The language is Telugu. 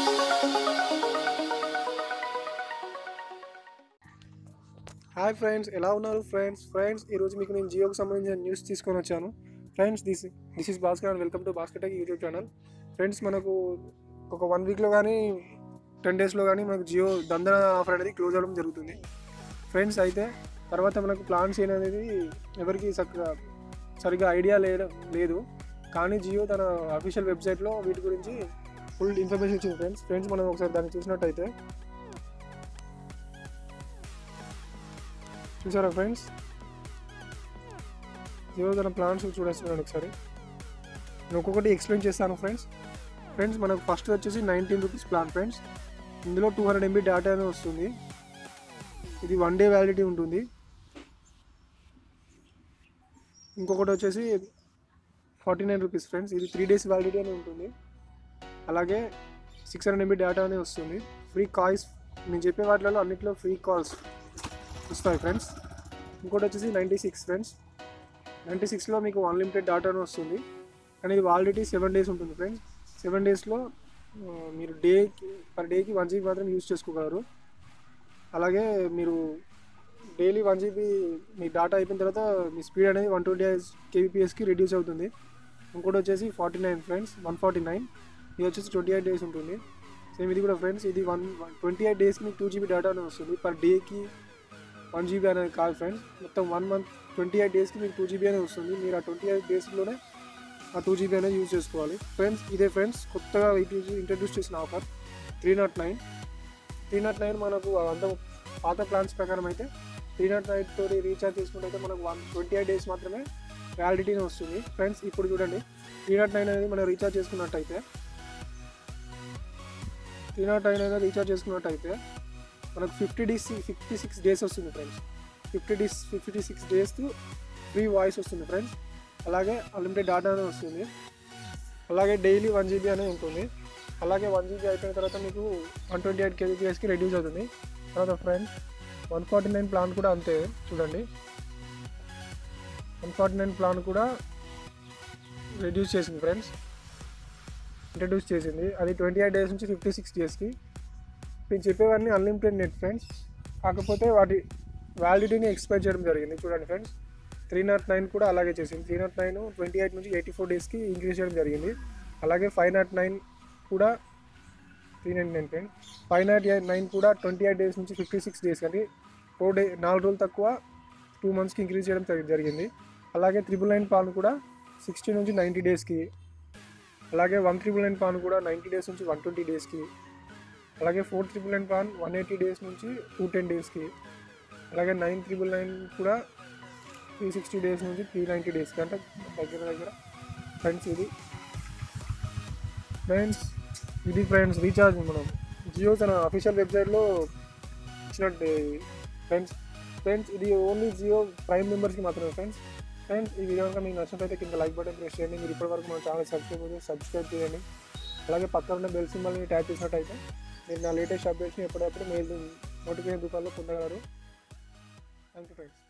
హాయ్ ఫ్రెండ్స్ ఎలా ఉన్నారు ఫ్రెండ్స్ ఫ్రెండ్స్ ఈరోజు మీకు నేను జియోకి సంబంధించిన న్యూస్ తీసుకొని వచ్చాను friends this this is Bhaskar and welcome to Bhaskar tech YouTube channel friends మనకు ఒక వన్ వీక్లో కానీ టెన్ డేస్లో కానీ మనకు జియో దందన ఆఫర్ అనేది క్లోజ్ అవ్వడం జరుగుతుంది ఫ్రెండ్స్ అయితే తర్వాత మనకు ప్లాన్స్ అనేది ఎవరికి చక్కగా సరిగ్గా ఐడియా లేదు లేదు కానీ జియో తన అఫీషియల్ వెబ్సైట్లో వీటి గురించి ఫుల్ ఇన్ఫర్మేషన్ ఇచ్చింది ఫ్రెండ్స్ ఫ్రెండ్స్ మనం ఒకసారి దాన్ని చూసినట్టయితే చూసారా ఫ్రెండ్స్ జియో తన ప్లాన్స్ చూడేస్తున్నాను ఒకసారి నేను ఒక్కొక్కటి ఎక్స్ప్లెయిన్ చేస్తాను ఫ్రెండ్స్ ఫ్రెండ్స్ మనకు ఫస్ట్ వచ్చేసి నైన్టీన్ రూపీస్ ప్లాన్ ఫ్రెండ్స్ ఇందులో టూ హండ్రెడ్ ఎంబీ డేటా అనేది వస్తుంది ఇది వన్ డే వ్యాలిడిటీ ఉంటుంది ఇంకొకటి వచ్చేసి ఫార్టీ నైన్ రూపీస్ ఫ్రెండ్స్ ఇది త్రీ డేస్ వ్యాలిడిటీ అని ఉంటుంది అలాగే సిక్స్ హండ్రెడ్ ఎంబీ డేటా అనేది వస్తుంది ఫ్రీ కాల్స్ నేను చెప్పే వాటిలలో అన్నింటిలో ఫ్రీ కాల్స్ వస్తాయి ఫ్రెండ్స్ ఇంకోటి వచ్చేసి నైంటీ సిక్స్ ఫ్రెండ్స్ నైంటీ సిక్స్లో మీకు అన్లిమిటెడ్ డేటాను వస్తుంది కానీ ఇది వాలిడిటీ సెవెన్ డేస్ ఉంటుంది ఫ్రెండ్స్ సెవెన్ డేస్లో మీరు డేకి పర్ డేకి వన్ జీబీ మాత్రం యూజ్ చేసుకోగలరు అలాగే మీరు డైలీ వన్ జీబీ మీ డేటా అయిపోయిన తర్వాత మీ స్పీడ్ అనేది వన్ ట్వంటీ కేబీపీఎస్కి రెడ్యూస్ అవుతుంది ఇంకోటి వచ్చేసి forty nine friends one forty nine ఇది వచ్చేసి ట్వంటీ ఎయిట్ డేస్ ఉంటుంది సేమ్ ఇది కూడా ఫ్రెండ్స్ ఇది వన్ ట్వంటీ ఎయిట్ డేస్కి మీకు టూ జీబీ డేటా అనేది వస్తుంది పర్ డేకి వన్ జీబీ అనేది కాదు ఫ్రెండ్స్ మొత్తం వన్ మంత్ ట్వంటీ ఎయిట్ డేస్కి మీకు టూ జీబీ అనేది వస్తుంది మీరు ఆ ట్వంటీ ఎయిట్ డేస్లోనే ఆ టూ జీబీ అనేది యూజ్ చేసుకోవాలి ఫ్రెండ్స్ ఇదే ఫ్రెండ్స్ కొత్తగా ఇంట్రడ్యూస్ చేసిన offer three not nine three not nine మనకు అంత పాత ప్లాన్స్ ప్రకారం అయితే త్రీ నాట్ నైన్ తోటి రీఛార్జ్ చేసుకుంటే అయితే మనకు వన్ ట్వంటీ ఎయిట్ డేస్ మాత్రమే వ్యాలిడిటీని వస్తుంది ఫ్రెండ్స్ ఇప్పుడు చూడండి త్రీ నాట్ నైన్ అనేది మనం రీఛార్జ్ చేసుకున్నట్టయితే త్రీ నాట్ నైన్ అనేది రీఛార్జ్ చేసుకున్నట్టయితే మనకు fifty days fifty six days వస్తుంది friends fifty days fifty six days free voice వస్తుంది ఫ్రెండ్స్ అలాగే అన్లిమిటెడ్ డేటా అనేది వస్తుంది అలాగే డైలీ వన్ జీబీ అనేది ఉంటుంది అలాగే వన్ జీబీ అయిపోయిన తర్వాత మీకు వన్ ట్వంటీ ఎయిట్ కేబీపీఎస్కి రెడ్యూస్ అవుతుంది తర్వాత friends one forty nine plan కూడా అంతే చూడండి వన్ ఫార్టీ నైన్ ప్లాన్ కూడా రెడ్యూస్ చేసింది ఫ్రెండ్స్ ఇంట్రడ్యూస్ చేసింది అది ట్వంటీ ఎయిట్ డేస్ నుంచి ఫిఫ్టీ సిక్స్ డేస్కి నేను చెప్పేవన్నీ అన్లిమిటెడ్ నెట్ ఫ్రెండ్స్ కాకపోతే వాటి వ్యాలిడిటీని ఎక్స్పైర్ చేయడం జరిగింది చూడండి ఫ్రెండ్స్ త్రీ నాట్ నైన్ కూడా అలాగే చేసింది three not nine twenty eight నుంచి ఎయిటీ ఫోర్ డేస్కి ఇంక్రీజ్ చేయడం జరిగింది అలాగే ఫైవ్ నాట్ నైన్ కూడా three nine nine friend five not nine కూడా ట్వంటీ ఎయిట్ డేస్ నుంచి ఫిఫ్టీ సిక్స్ డేస్ కానీ ఫోర్ డే నాలుగు రోజులు తక్కువ టూ మంత్స్కి ఇంక్రీజ్ చేయడం జరి- జరిగింది అలాగే త్రిబుల్ నైన్ పాన్ కూడా సిక్స్టీ నుంచి నైంటీ డేస్కి అలాగే వన్ త్రిబుల్ నైన్ పాన్ కూడా నైంటీ డేస్ నుంచి వన్ ట్వంటీ డేస్కి అలాగే four triple nine plan one eighty days నుంచి టూ టెన్ డేస్కి అలాగే నైన్ త్రిబుల్ నైన్ కూడా త్రీ సిక్స్టీ డేస్ నుంచి త్రీ నైంటీ డేస్కి అంటే దగ్గర దగ్గర ఫ్రెండ్స్ ఇది ఫ్రెండ్స్ ఇది ఫ్రెండ్స్ రీఛార్జ్ మనం జియో తన అఫీషియల్ వెబ్సైట్లో ఇచ్చినట్టు ఫ్రెండ్స్ ఫ్రెండ్స్ ఇది ఓన్లీ జియో ప్రైమ్ మెంబర్స్కి మాత్రమే ఫ్రెండ్స్ ఫ్రెండ్స్ ఈ వీడియో కనుక మీకు నచ్చినట్లయితే కింద లైక్ బటన్ ప్రెస్ చేయండి మీరు ఇప్పటివరకు మన ఛానల్ సబ్స్క్రైబ్ అయితే సబ్స్క్రైబ్ చేయండి అలాగే పక్కన ఉన్న బెల్ సింబల్ని ట్యాప్ చేసినట్టయితే మీరు నా లేటెస్ట్ అప్డేట్స్ని ఎప్పుడప్పుడు మెయిల్ నోటిఫికేషన్ రూపాల్లో పొందగలరు థ్యాంక్ యూ ఫ్రెండ్స్